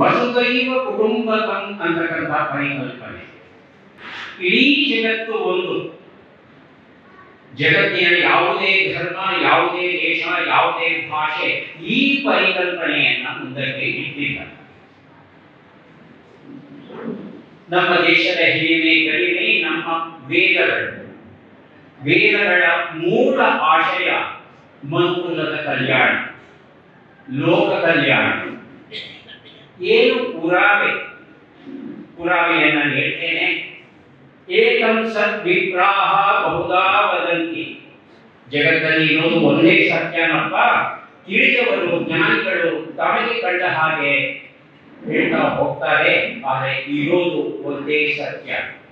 ವಸುದೈವ ಕುಟುಂಬಕಂ ಅಂತಕ್ಕಂಥ ಪರಿಕಲ್ಪನೆ ಇಡೀ ಜಗತ್ತು ಒಂದು ಜಗತ್ತಿನ ಯಾವುದೇ ಧರ್ಮ ಯಾವುದೇ ದೇಶ ಯಾವುದೇ ಭಾಷೆ ಈ ಪರಿಕಲ್ಪನೆಯನ್ನ ಮುಂದಕ್ಕೆ ಇಟ್ಟಿಲ್ಲ ನಮ್ಮ ದೇಶದ ಹಿರಿಮೆ ಗರಿಮೆ ನಮ್ಮ ವೇದಗಳು ವೇದಗಳ ಮೂಲ ಆಶಯ ಮನುಕುಲದ ಕಲ್ಯಾಣ ಲೋಕ ಕಲ್ಯಾಣ ಏನು ಪುರಾವೆ ಪುರಾವೆಯನ್ನ ಹೇಳ್ತೇನೆ ಏಕಂ ಸದ್ ವಿಪ್ರಾಹ ಬಹುದಾ ವದಂತಿ ಜಗತ್ತಲ್ಲಿ ಇರೋದು ಒಂದೇ ಸತ್ಯನಪ್ಪ ತಿಳಿದವರು ಜ್ಞಾನಿಗಳು ತಮಗೆ ಕಂಡ ಹಾಗೆ ಹೇಳ್ತಾ ಹೋಗ್ತಾರೆ ಆದರೆ ಇರೋದು ಒಂದೇ ಸತ್ಯ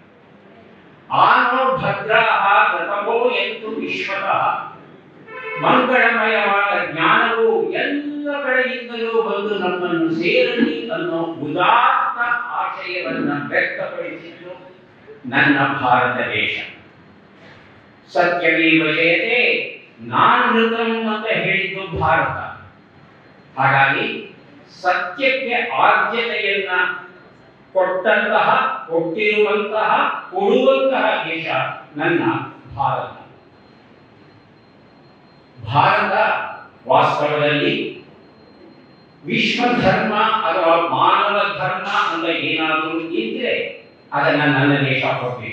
ಆನೋ ಭದ್ರಾಹ ಪ್ರತಮೋ ಎಂತು ವಿಶ್ವತಃ ಮಂಗಳಮಯವಾದ ಜ್ಞಾನವು ಎಲ್ಲ ಕಡೆಯಿಂದಲೂ ಬಂದು ನಮ್ಮನ್ನು ಸೇರಲಿ ಅನ್ನೋ ಉದಾತ್ತ ಆಶಯವನ್ನ ವ್ಯಕ್ತಪಡಿಸಿದ್ದು ನನ್ನ ಭಾರತ ದೇಶ ಸತ್ಯವೀವ ಜಯತೆ ನಾನೃತಂ ಅಂತ ಹೇಳಿದ್ದು ಭಾರತ ಹಾಗಾಗಿ ಸತ್ಯಕ್ಕೆ ಆದ್ಯತೆಯನ್ನ ಕೊಟ್ಟಂತಹ ಕೊಟ್ಟಿರುವಂತಹ ಕೊಡುವಂತಹ ದೇಶ ನನ್ನ ಭಾರತ ಭಾರತ ವಾಸ್ತವದಲ್ಲಿ ವಿಶ್ವ ಧರ್ಮ ಅಥವಾ ಮಾನವ ಧರ್ಮ ಅಂತ ಏನಾದರೂ ಇದ್ರೆ ಅದನ್ನ ನನ್ನ ದೇಶ ಕೊಟ್ಟಿದೆ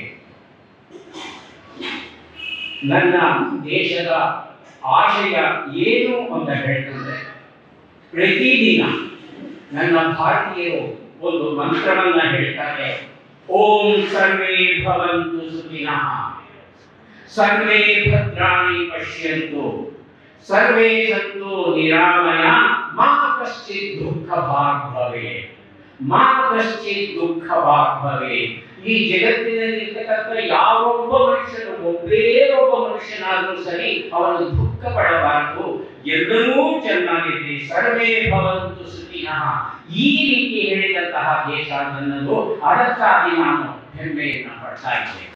ನನ್ನ ದೇಶದ ಆಶಯ ಏನು ಅಂತ ಹೇಳ್ತಂದ್ರೆ ಪ್ರತಿದಿನ ನನ್ನ ಭಾರತೀಯರು ಒಂದು ಮಂತ್ರವನ್ನ ಹೇಳ್ತಾರೆ ಓಂ ಸರ್ವೇ ಭವಂತು ಸುಖಿನಃ ಸರ್ವೇ ಭದ್ರಾಣಿ ಪಶ್ಯಂತು ಸರ್ವೇ ಸಂತು ನಿರಾಮಯ ಮಾ ಕಶ್ಚಿತ್ ದುಃಖ ಭಾಗ್ ಭವೆ ಮಾ ಕಶ್ಚಿತ್ ದುಃಖ ಭಾಗ್ ಭವೆ ಈ ಜಗತ್ತಿನಲ್ಲಿರ್ತಕ್ಕಂಥ ಯಾವೊಬ್ಬ ಮನುಷ್ಯನು ಒಬ್ಬೇ ಒಬ್ಬ ಮನುಷ್ಯನಾದರೂ ಸರಿ ಅವನು ದುಃಖ ಪಡಬಾರದು ಎಲ್ಲರೂ ಚೆನ್ನಾಗಿರಲಿ ಸರ್ವೇ ಭವಂತು ಸುಖಿನಃ ಈ ರೀತಿ ಹೇಳಿದಂತಹ ದೇಶ ನನ್ನದು ಅದಕ್ಕಾಗಿ ನಾನು ಹೆಮ್ಮೆಯನ್ನು ಪಡ್ತಾ ಇದ್ದೇನೆ